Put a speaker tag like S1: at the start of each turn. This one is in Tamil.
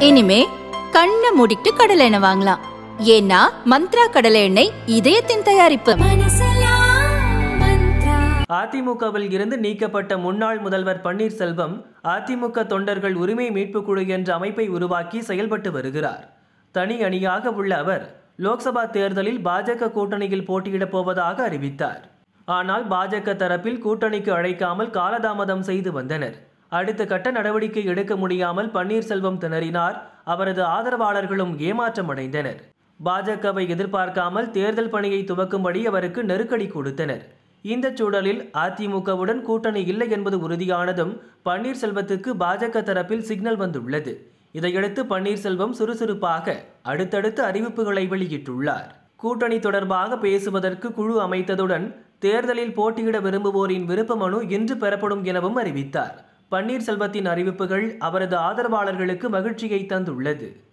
S1: இனிமே கண்ணை மூடிட்டு கடலை எண்ணெய் வாங்கலாம் ஏன்னா மந்த்ரா கடலை எண்ணெய் இதயத்தின் தயாரிப்பு
S2: அதிமுகவில் இருந்து நீக்கப்பட்ட முன்னாள் முதல்வர் பன்னீர்செல்வம் அதிமுக தொண்டர்கள் உரிமை மீட்புக் குழு என்ற அமைப்பை உருவாக்கி செயல்பட்டு வருகிறார் தனி அணியாக உள்ள அவர் லோக்சபா தேர்தலில் பாஜக கூட்டணியில் போட்டியிடப் போவதாக அறிவித்தார் ஆனால் பாஜக தரப்பில் கூட்டணிக்கு அழைக்காமல் காலதாமதம் செய்து வந்தனர் அடுத்த கட்ட நடவடிக்கை எடுக்க முடியாமல் பன்னீர்செல்வம் திணறினார் அவரது ஆதரவாளர்களும் ஏமாற்றம் அடைந்தனர் பாஜகவை எதிர்பார்க்காமல் தேர்தல் பணியை துவக்கும்படி அவருக்கு நெருக்கடி கொடுத்தனர் இந்த சூழலில் அதிமுகவுடன் கூட்டணி இல்லை என்பது உறுதியானதும் பன்னீர்செல்வத்துக்கு பாஜக தரப்பில் சிக்னல் வந்துள்ளது இதையடுத்து பன்னீர்செல்வம் சுறுசுறுப்பாக அடுத்தடுத்து அறிவிப்புகளை வெளியிட்டுள்ளார் கூட்டணி தொடர்பாக பேசுவதற்கு குழு அமைத்ததுடன் தேர்தலில் போட்டியிட விரும்புவோரின் விருப்ப மனு இன்று பெறப்படும் எனவும் அறிவித்தார் பன்னீர்செல்வத்தின் அறிவிப்புகள் அவரது ஆதரவாளர்களுக்கு மகிழ்ச்சியை தந்துள்ளது